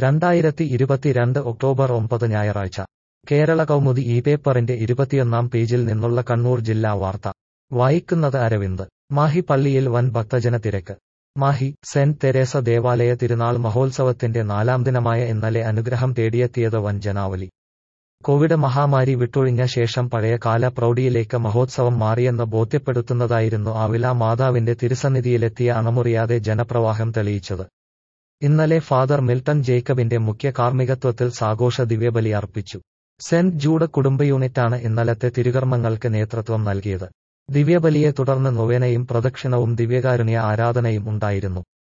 രണ്ടായിരത്തി ഇരുപത്തിരണ്ട് ഒക്ടോബർ ഒമ്പത് ഞായറാഴ്ച കേരള കൗമുദി ഈ പേപ്പറിന്റെ ഇരുപത്തിയൊന്നാം പേജിൽ നിന്നുള്ള കണ്ണൂർ ജില്ലാ വാർത്ത വായിക്കുന്നത് അരവിന്ദ് മാഹി പള്ളിയിൽ വൻ ഭക്തജന തിരക്ക് മാഹി സെന്റ് തെരേസ ദേവാലയ തിരുനാൾ മഹോത്സവത്തിന്റെ നാലാം ദിനമായ ഇന്നലെ അനുഗ്രഹം തേടിയെത്തിയത് വൻ ജനാവലി കോവിഡ് മഹാമാരി വിട്ടൊഴിഞ്ഞ ശേഷം പഴയ കാല പ്രൗഢിയിലേക്ക് മഹോത്സവം മാറിയെന്ന് ബോധ്യപ്പെടുത്തുന്നതായിരുന്നു ആവില മാതാവിന്റെ തിരുസന്നിധിയിലെത്തിയ അണമുറിയാതെ ജനപ്രവാഹം തെളിയിച്ചത് ഇന്നലെ ഫാദർ മിൽട്ടൺ ജേക്കബിന്റെ മുഖ്യ കാർമ്മികത്വത്തിൽ സാഘോഷ ദിവ്യബലി അർപ്പിച്ചു സെന്റ് ജൂഡ് കുടുംബ യൂണിറ്റാണ് ഇന്നലത്തെ തിരുകർമ്മങ്ങൾക്ക് നേതൃത്വം നൽകിയത് ദിവ്യബലിയെ തുടർന്ന് നൊവേനയും പ്രദക്ഷിണവും ദിവ്യകാരുണ്യ ആരാധനയും ഉണ്ടായിരുന്നു